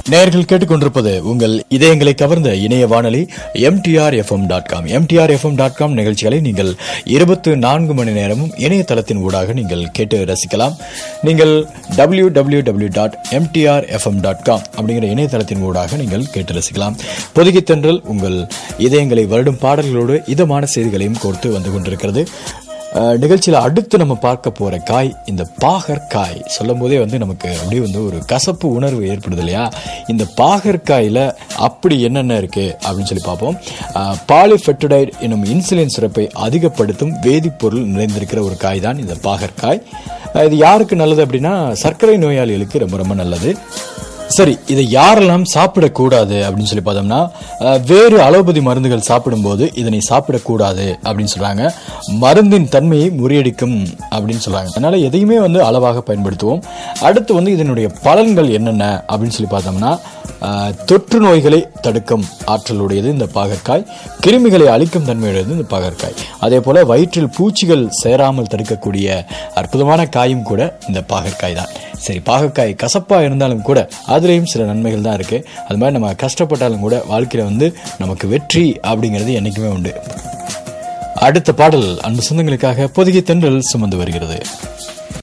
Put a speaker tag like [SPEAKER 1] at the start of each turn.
[SPEAKER 1] நேயர்கள் கேட்டுக்கொண்டிருப்பது உங்கள் இதயங்களை கவர்ந்த இணைய வானொலி MTR FM dot com MTR FM dot com நிகழ்ச்சிகளை நீங்கள் இருபத்து நான்கு மணி நேரமும் இணையதளத்தின் ஊடாக நீங்கள் கேட்டு ரசிக்கலாம் நீங்கள் W W W dot MTR FM dot com அப்படிங்கிற இணையதளத்தின் ஊடாக நீங்கள் கேட்டு ரசிக்கலாம் பொதுகை தென்றல் உங்கள் இதயங்களை வருடும் பாடல்களோடு இதமான செய்திகளையும் கோர்த்து வந்து கொண்டிருக்கிறது அஹ், நிகழ்ச்சியில அடுத்து நம்ம பார்க்க போற காய் இந்த பாகற்காய் சொல்லும் போதே வந்து நமக்கு அப்படியே வந்து ஒரு கசப்பு உணர்வு ஏற்படுது இல்லையா இந்த பாகற்காயில அப்படி என்னென்ன இருக்கு அப்படின்னு சொல்லி பார்ப்போம் பாலிஃபெட்டடைட் எனும் இன்சுலின் சுரப்பை அதிகப்படுத்தும் வேதிப்பொருள் நிறைந்திருக்கிற ஒரு காய் தான் இந்த பாகற்காய் அஹ், இது யாருக்கு நல்லது அப்படின்னா சர்க்கரை நோயாளிகளுக்கு ரொம்ப ரொம்ப நல்லது சரி இதை யாரெல்லாம் சாப்பிடக்கூடாது அப்படின்னு சொல்லி பார்த்தோம்னா அஹ், வேறு அலோபதி மருந்துகள் சாப்பிடும்போது இதனை சாப்பிடக்கூடாது அப்படின்னு சொல்றாங்க மருந்தின் தன்மையை முறியடிக்கும் அப்படின்னு சொல்றாங்க அதனால எதையுமே வந்து அளவாக பயன்படுத்துவோம் அடுத்து வந்து இதனுடைய பலன்கள் என்னென்ன அப்படின்னு சொல்லி பார்த்தோம்னா அஹ், தொற்று நோய்களை தடுக்கும் ஆற்றலுடையது இந்த பாகற்காய் கிருமிகளை அழிக்கும் தன்மையுடையது இந்த பாகற்காய் அதே போல வயிற்றில் பூச்சிகள் சேராமல் தடுக்கக்கூடிய அற்புதமான காயும் கூட இந்த பாகற்காய் தான் சரி பாகற்காய் கசப்பா இருந்தாலும் கூட அதுலேயும் சில நன்மைகள் தான் இருக்கு அது மாதிரி நம்ம கஷ்டப்பட்டாலும் கூட வாழ்க்கையில வந்து நமக்கு வெற்றி அப்படிங்கிறது என்னைக்குமே உண்டு அடுத்த பாடல் அன்பு சொந்தங்களுக்காக பொதுகை தென்றல் சுமந்து வருகிறது